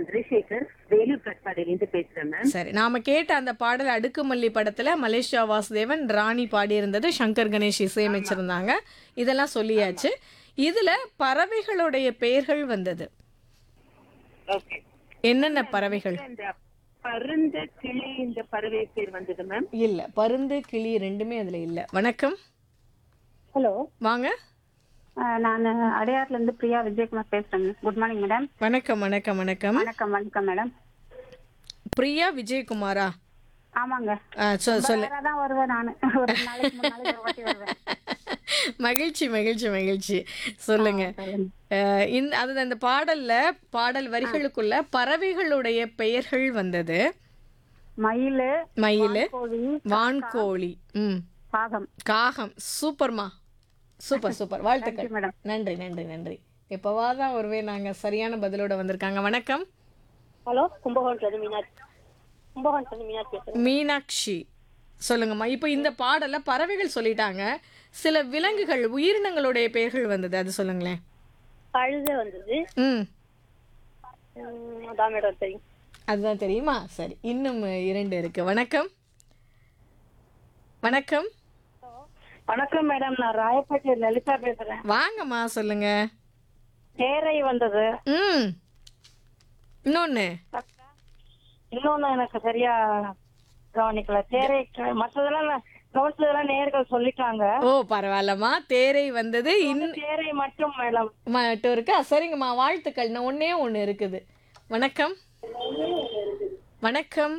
சந்திரசேகர் வேலூர் கட்பாடியிலிருந்து பேசுறேன் மேம் சரி நாம கேட்ட அந்த பாடல் அடுக்குமல்லி படத்துல மலேசியா வாசுதேவன் ராணி பாடியிருந்தது சங்கர் கணேஷ் இசையமைச்சிருந்தாங்க இதெல்லாம் சொல்லியாச்சு இதுல பறவைகளுடைய பெயர்கள் வந்தது ஓகே என்னென்ன பறவைகள் இந்த பருந்த கிளி இந்த பறவை பேர் வந்தது மேம் இல்ல பருந்து கிளி ரெண்டுமே அதுல இல்ல வணக்கம் ஹலோ வாங்க நான் அடையார்ல இருந்து பிரியா விஜயகுமார் பேசுறேங்க குட் மார்னிங் மேடம் வணக்கம் வணக்கம் வணக்கம் வணக்கம் வணக்கம் மேடம் பிரியா விஜயகுமாரா ஆமாங்க ஆ, சொ- சொல்லு வேற தான் வருவேன் நான் ஒரு நாளைக்கு மூணு நாளைக்கு ஒரு வாட்டி வருவேன் மகிழ்ச்சி மகிழ்ச்சி மகிழ்ச்சி சொல்லுங்க சொல்லுங்க. அஹ் இந்த அது அந்த பாடல்ல பாடல் வரிகளுக்குள்ள பறவைகளுடைய பெயர்கள் வந்தது மயிலு மயில் கோழி வான்கோழி ம் பாகம் காகம் சூப்பர்மா சூப்பர் சூப்பர் வாழ்த்துக்கள் மேடம் நன்றி நன்றி நன்றி எப்போவாதான் ஒருவே நாங்க சரியான பதிலோட வந்திருக்காங்க வணக்கம் ஹலோ கும்பகோணத்துல மீனாட்சி கும்பகோணத்துல மீனாட்சி பேசுறேன் மீனாட்சி சொல்லுங்கம்மா இப்போ இந்த பாடல்ல பறவைகள் சொல்லிட்டாங்க சில விலங்குகள் உயிரினங்களுடைய பெயர்கள் வந்தது அது சொல்லுங்களேன் கழுத வந்தது ம் உம், அதான் மேடம் தெரியும் அதுதான் தெரியுமா சரி இன்னும் இரண்டு இருக்கு வணக்கம் வணக்கம் வணக்கம் மேடம் நான் ராயப்பேட்டை லலிதா பேசுறேன் வாங்கம்மா சொல்லுங்க தேரை வந்தது ம் இன்னொன்னு இன்னொன்னு எனக்கு சரியா கவனிக்கல தேரை க- மத்ததெல்லாம் நான் கவனிச்சதெல்லாம் நேர்கள் சொல்லிட்டாங்க ஓ பரவாயில்லம்மா தேரை வந்தது இன்னும் தேரை மட்டும் மேடம் மட்டும் இருக்கா சரிங்கம்மா வாழ்த்துக்கள் நான் ஒண்ணே ஒன்று இருக்குது வணக்கம் வணக்கம்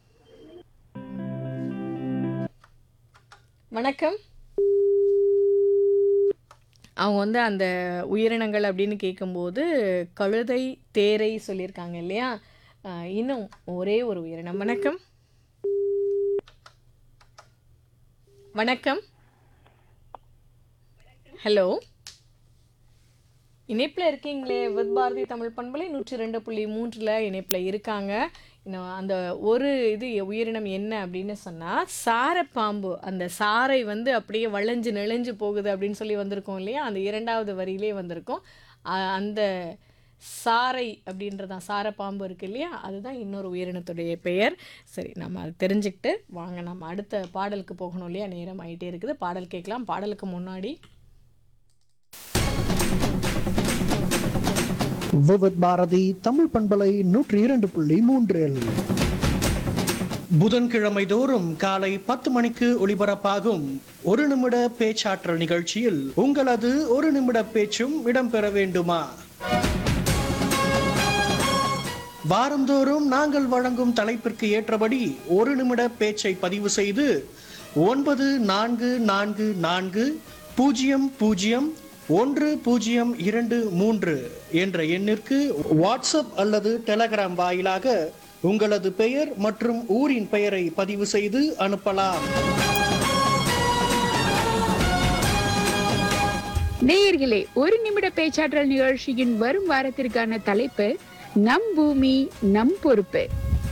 வணக்கம் அவங்க வந்து அந்த உயிரினங்கள் அப்படின்னு கேட்கும்போது கழுதை தேரை சொல்லியிருக்காங்க இல்லையா ஆஹ் இன்னும் ஒரே ஒரு உயிரினம் வணக்கம் வணக்கம் ஹலோ இணைப்பில் இருக்கீங்களே வித் பாரதி தமிழ் பண்பலை நூற்றி ரெண்டு புள்ளி மூன்றில் இணைப்பில் இருக்காங்க இன்னும் அந்த ஒரு இது உயிரினம் என்ன அப்படின்னு சொன்னால் சாரப்பாம்பு அந்த சாரை வந்து அப்படியே வளைஞ்சு நெளிஞ்சு போகுது அப்படின்னு சொல்லி வந்திருக்கோம் இல்லையா அந்த இரண்டாவது வரியிலே வந்திருக்கோம் அ- அந்த சாரை அப்படின்றதான் சாரப்பாம்பு இருக்கு இல்லையா அதுதான் இன்னொரு உயிரினத்துடைய பெயர் சரி நம்ம அதை தெரிஞ்சுக்கிட்டு வாங்க நம்ம அடுத்த பாடலுக்கு போகணும் இல்லையா நேரம் ஆகிட்டே இருக்குது பாடல் கேட்கலாம் பாடலுக்கு முன்னாடி விவித் பாரதி தமிழ் பண்பலை நூற்றி இரண்டு புள்ளி மூன்றில் புதன்கிழமை தோறும் காலை பத்து மணிக்கு ஒளிபரப்பாகும் ஒரு நிமிட பேச்சாற்றல் நிகழ்ச்சியில் உங்களது ஒரு நிமிட பேச்சும் இடம்பெற வேண்டுமா வாரந்தோறும் நாங்கள் வழங்கும் தலைப்பிற்கு ஏற்றபடி ஒரு நிமிட பேச்சை பதிவு செய்து ஒன்பது நான்கு நான்கு நான்கு பூஜ்ஜியம் பூஜ்ஜியம் ஒன்று பூஜ்ஜியம் இரண்டு மூன்று என்ற எண்ணிற்கு வாட்ஸ்அப் அல்லது டெலகிராம் வாயிலாக உங்களது பெயர் மற்றும் ஊரின் பெயரை பதிவு செய்து அனுப்பலாம் நேயர்களே ஒரு நிமிட பேச்சாற்றல் நிகழ்ச்சியின் வரும் வாரத்திற்கான தலைப்பு நம் பூமி நம் பொறுப்பு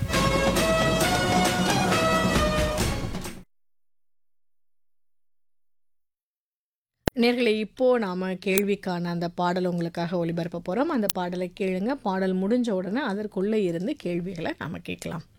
நேர்களை இப்போ நாம கேள்விக்கான அந்த பாடல் உங்களுக்காக ஒளிபரப்ப போறோம் அந்த பாடலை கேளுங்க பாடல் முடிஞ்ச உடனே அதற்குள்ள இருந்து கேள்விகளை நாம கேட்கலாம்